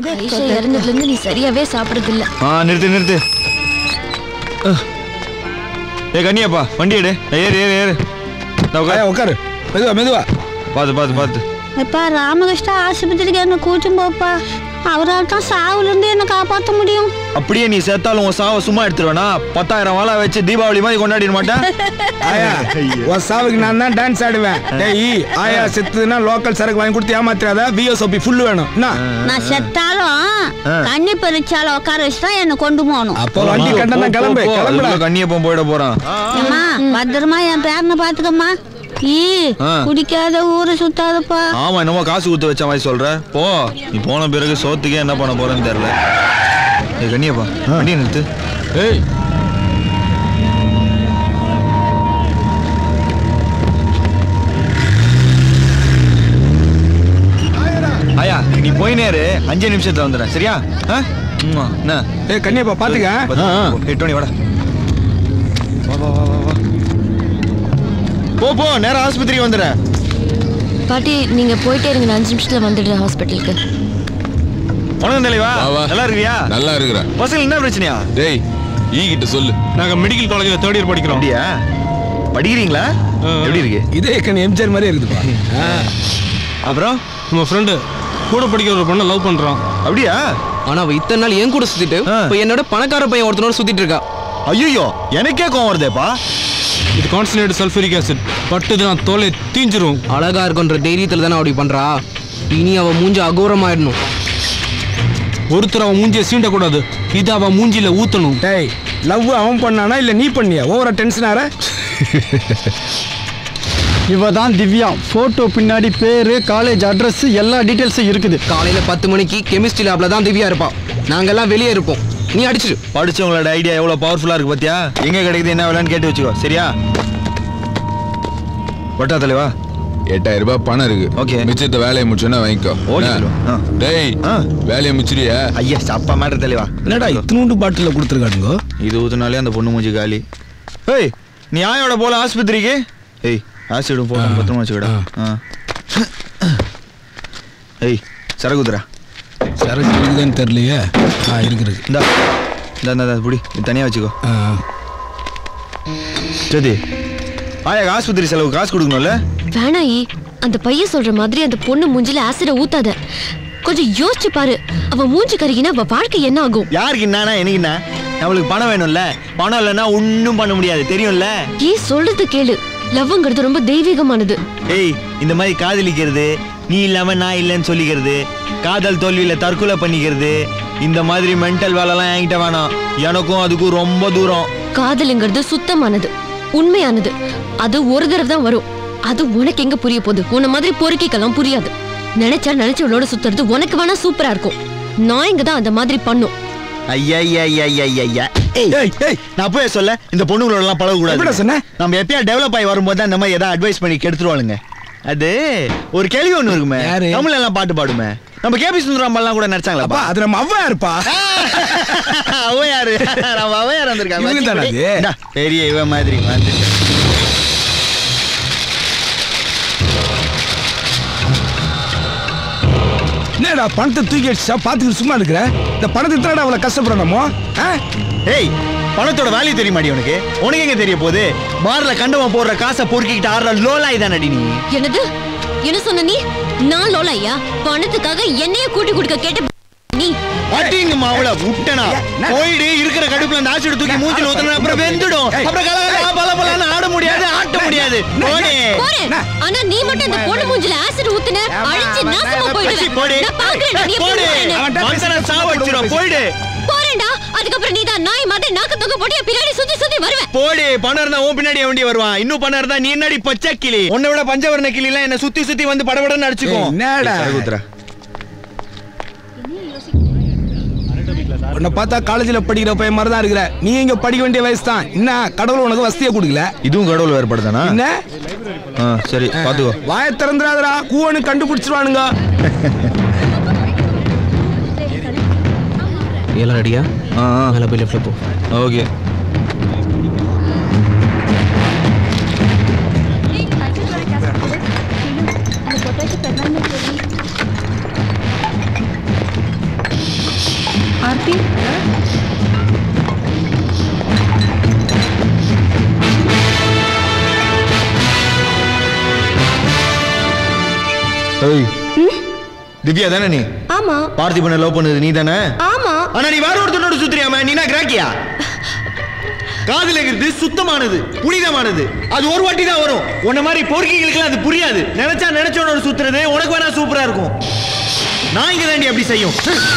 ஐஷா இறந்ததுல இருந்து நீ சரியாவே சாப்பிடுறது இல்ல ஆ நிறுத்து நிறுத்து அஹ். ஏ கண்ணியாப்பா வண்டி எடு ஏறு ஏறு ஏறு இந்தா உட்காரு. உட்காரு மெதுவா மெதுவா பார்த்து பார்த்து பார்த்து எப்பா ராமகிருஷ்ணா ஆஸ்பத்திரிக்கு என்ன கூட்டும் போப்பா அவரால் தான் சாவுலேருந்து என்ன காப்பாற்ற முடியும் அப்படியே நீ செத்தாலும் உன் சாவை சும்மா எடுத்துருவேனா பத்தாயிரம் வாழை வச்சு தீபாவளி மாதிரி கொண்டாடிட மாட்டேன் ஆயா உன் சாவுக்கு நான் தான் டான்ஸ் ஆடுவேன் டேய் ஆயா செத்துதுன்னா லோக்கல் சரக்கு வாங்கி கொடுத்து ஏமாத்திராத விஎஸ்ஓபி ஃபுல் வேணும் என்ன நான் செத்தாலும் கண்ணி பறிச்சால உட்கார வச்சு தான் என்ன கொண்டு போகணும் அப்போ வண்டி கண்டனா கிளம்பு கிளம்புடா கண்ணியப்பம் போயிட போறான் ஏம்மா பத்திரமா என் பேரனை பாத்துக்கம்மா ஈ ஆ. குடிக்காத ஊரை சுத்தாதப்பா ஆமா என்னமோ காசு கொடுத்து வச்ச மாதிரி சொல்ற போ நீ போன பிறகு சோத்துக்கே என்ன பண்ண போறேன்னு தெரியல ஏ கண்ணியப்பா வண்டியை நிறுத்து ஏய் ஆயா நீ போய் நேரு அஞ்சு நிமிஷத்துல வந்துடுறேன் சரியா ஆ? ம்மா, என்ன ஏய் கண்ணியப்பா பாத்துக்க பத்து, ஏய், டோனி வாடா வா வா வா வா வா போ போ நேரா ஆஸ்பத்திரிக்கு வந்துடுறேன் பாட்டி நீங்க போயிட்டே இருங்க நான் அஞ்சு நிமிஷத்துல வந்துடுறேன் ஹாஸ்பிட்டலுக்கு வணக்கம் தலைவா வா, வா. நல்லா இருக்கியா நல்லா இருக்கிறேன் பசங்க என்ன பிரச்சனையா டேய் ஈ கிட்ட சொல்லு நாங்க மெடிக்கல் காலேஜ்ல தேர்ட் இயர் படிக்கிறோம் அப்படியா படிக்கிறீங்களா எப்படி இருக்கு இதே கண்ணு எம்ஜிஆர் மாதிரி இருக்குதுப்பா ஆ. அப்புறம் நம்ம ஃப்ரெண்டு கூட படிக்கிற ஒரு பொண்ணை லவ் பண்றான் அப்படியா ஆனா அவ இத்தனை நாள் என் கூட சுத்திட்டு ஆ. இப்ப என்னோட பணக்கார பையன் ஒருத்தனோட சுத்திட்டு இருக்கா ஐயோ எனக்கே கோவம் வருதேப்பா இது கான்சன்ட்ரேட் சல்ஃபரிக் ஆசிட் பட்டுது நான் தோலை தீஞ்சிரும் அழகா இருக்குன்ற தைரியத்துல தானே அப்படி பண்றா இனி அவ மூஞ்ச அகோரமாயிடணும் ஒருத்தர் அவன் மூஞ்சியை சீண்டக்கூடாது இது அவன் மூஞ்சில ஊத்தணும் டேய் லவ் அவன் பண்ணானா இல்ல நீ பண்ணியா ஓவரா டென்ஷன் ஆற இவ தான் திவ்யா போட்டோ பின்னாடி பேரு காலேஜ் அட்ரஸ் எல்லா டீட்டெயில்ஸும் இருக்குது காலையில பத்து மணிக்கு கெமிஸ்ட்ரி லேப்ல தான் திவ்யா இருப்பா நாங்கெல்லாம் வெளியே இருப்போம் நீ அடிச்சிரு படிச்சவங்களோட ஐடியா எவ்வளவு பவர்ஃபுல்லா இருக்கு பாத்தியா எங்க கிடைக்குது என்ன விலைன்னு கேட்டு வச்சுக்கோ சரியா வட்டா தலைவா எட்டாயிரம் ரூபாய் பணம் இருக்கு Okay. மிச்சத்தை வேலையை முடிச்சோன்னா வாங்கிக்கோ Okay, என்ன? ஆ. டேய் ஆ. வேலையை முடிச்சிரியா ஐயா அப்பா மேட்டர் தலைவா என்னடா இத்தினூண்டு பாட்டில் கொடுத்துருக்கானுங்க இது ஊத்துனாலே அந்த பொண்ணு மூஞ்சி காலி ஏய் நீ ஆயோட போல ஆஸ்பத்திரிக்கு ஏய் ஆசிடும் போட்டு பத்திரமா வச்சுக்கடா ஆ. ஏய் சரகுதுரா சரக்கு இருக்குதான்னு தெரியலையே ஆ இருக்கு இருக்கு இந்தா இந்தா இந்தா, இந்தா புடி இது தனியா வச்சுக்கோ ஆ சரி ஆயா ஆஸ்பத்திரி செலவு காசு கொடுக்கணும்ல வேணாயி அந்த பையன் சொல்ற மாதிரி அந்த பொண்ணு மூஞ்சில ஆசிட ஊத்தாத கொஞ்சம் யோசிச்சு பாரு அவ மூஞ்சி கருகினா அவ வாழ்க்கை என்ன ஆகும் யாருக்கு என்னன்னா எனக்கு என்ன நம்மளுக்கு பணம் வேணும்ல பணம் இல்லைன்னா ஒன்றும் பண்ண முடியாது தெரியும்ல ஏன் சொல்றது கேளு லவ்ங்கிறது ரொம்ப தெய்வீகமானது ஏய் இந்த மாதிரி காதலிக்கிறது நீ இல்லாம நான் இல்லைன்னு சொல்லிக்கிறது காதல் தோல்வியில தற்கொலை பண்ணிக்கிறது இந்த மாதிரி மென்டல் வேலைலாம் என்கிட்ட வேணாம் எனக்கும் அதுக்கும் ரொம்ப தூரம் காதலுங்கிறது சுத்தமானது உண்மையானது அது ஒரு தடவை தான் வரும் அது உனக்கு எங்க புரிய போகுது உன்ன மாதிரி பொறுக்கிக்கெல்லாம் புரியாது நினைச்சா நினைச்சவளோட சுத்துறது உனக்கு வேணா சூப்பரா இருக்கும் நான் இங்க தான் அந்த மாதிரி பண்ணும் ஐயா ஐயா ஐயா ஐயா ஐயா ஐயா ஏய் ஏய் ஏய் நான் அப்பவே சொல்ல இந்த பொண்ணுங்களோட எல்லாம் பழக எப்படிடா கூடாது சொன்ன? நம்ம எப்பயா டெவலப் ஆகி வரும்போது தான் இந்த மாதிரி ஏதாவது அட்வைஸ் பண்ணி கெடுத்துருவாளுங்க அது ஒரு கேள்வி ஒண்ணு இருக்குமே யாரு? தமிழ்ல எல்லாம் பாட்டு பாடுமே நம்ம கேபி சுந்தரம் கூட அப்பா நடிச்சாங்களா அது நம்ம அவ்வா இருப்பா அவ யாரு நம்ம அவ யாரு வந்திருக்காங்க இவங்க தானே அது? இந்தா, பெரிய இவ மாதிரி வந்து என்னடா பணத்தை தூக்கி அடிச்சா பாத்துக்கிட்டு சும்மா இருக்கிற இந்த பணத்தை எத்தனடா அவ்வளவு கஷ்டப்படுறோமோ ஆ ஏய் பணத்தோட வேல்யூ தெரிய மாட்டி உனக்கு உனக்கு எங்க தெரிய போகுது பார்ல கண்டவன் போடுற காசை பொறுக்கிக்கிட்டு ஆடுற லோலாய் தானடி நீ என்னது என்ன சொன்ன நீ நான் லோலாயா பணத்துக்காக என்னைய கூட்டி கொடுக்க கேட்ட நீ அட்டிங்க மாவுல விட்டனா போயிடு இருக்கிற கடுப்புல அந்த ஆசிட் தூக்கி மூஞ்சில ஊத்துனா அப்புறம் வெந்துடும் அப்புறம் கலகலா பல பலன்னு ஆட முடியாது ஆட்ட முடியாது போடே போறேன் ஆனா நீ மட்டும் அந்த பொண்ணு மூஞ்சில ஆசிட் ஊத்துன அழிச்சு நாசமா பசி, போயிடுவேன் போடு நான் பாக்குறேன் நீ எப்படி போடு போறேன்னு. மனுஷனை சாவடிச்சிரும் போயிடு போறேன்டா அதுக்கப்புறம் நீ தான் நாய் மாதிரி நாக்கு தொங்க போட்டு என் பின்னாடி சுத்தி சுத்தி வருவேன் போடு பணம் இருந்தா உன் பின்னாடி வண்டி வருவான் இன்னும் பணம் இருந்தா நீ என்னடி பச்சை கிளி உன்னை விட பஞ்சவர்ண கிளி எல்லாம் என்ன சுத்தி சுத்தி வந்து படபடன்னு அடிச்சுக்கும் ஏய், என்னடா? சரகுத்ரா உன்னை பார்த்தா காலேஜ்ல படிக்கிற பையன் மாதிரி தான் இருக்கிற நீ இங்க படிக்க வேண்டிய வயசு தான் என்ன கடவுள் உனக்கு வசதியை கொடுக்கல இதுவும் கடவுள் வேறுபடுதானா என்ன ஆ, சரி பாத்துக்கோ வாய திறந்துடாதடா கூவனு கண்டுபிடிச்சிருவானுங்க எல்லாம் ரெடியா ஆ ஆ, மேலே போய் லெஃப்ட்ல போ ஓகே ஆர்த்தி ஏய் திவ்யா தானே நீ ஆமா பார்த்திபனை லவ் பண்ணது நீ தானே ஆமா ஆனா நீ வேற ஒருத்தனோட சுத்துறியாம நீனா கிராக்கியா காதலிக்கிறது சுத்தமானது புனிதமானது அது ஒரு வாட்டி தான் வரும் உன்ன மாதிரி பொறுக்கிகளுக்கு அது புரியாது நினைச்சா நினைச்சவனோட சுத்துறது உனக்கு வேணா சூப்பரா இருக்கும் நான் இங்க தாண்டி அப்படி செய்யும்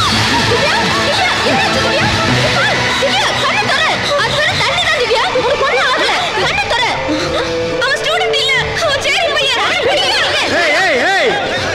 ஏய் ஏய் ஏய்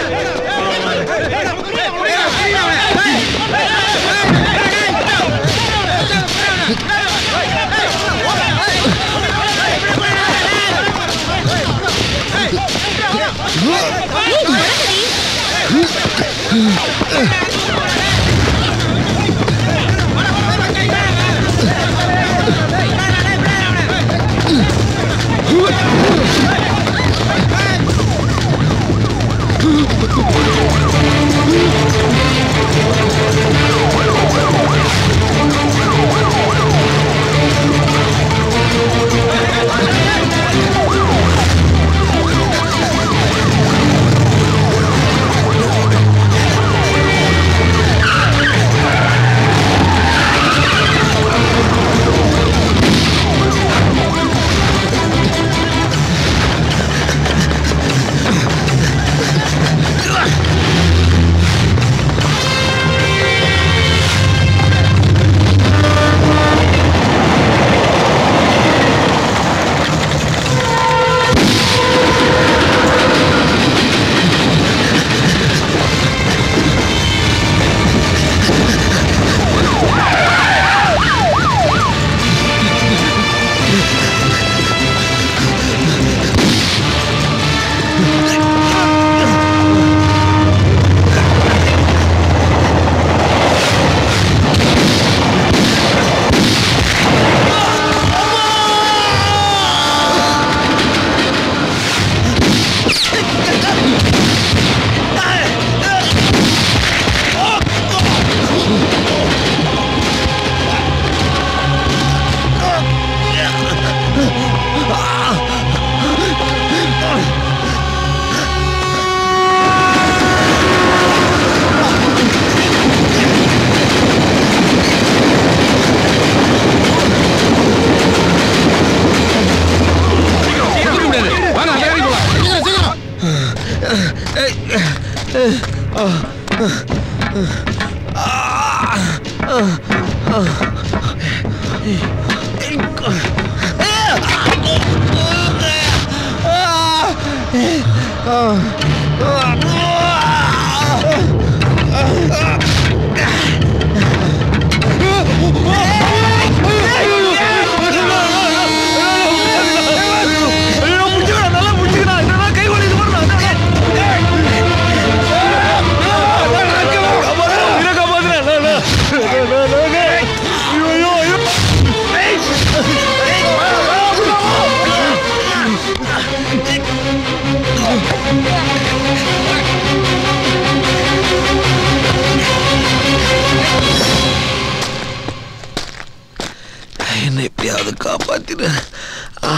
என்னை எப்படியாவது காப்பாத்திடு ஆ.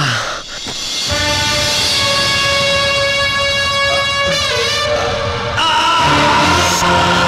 ஆ.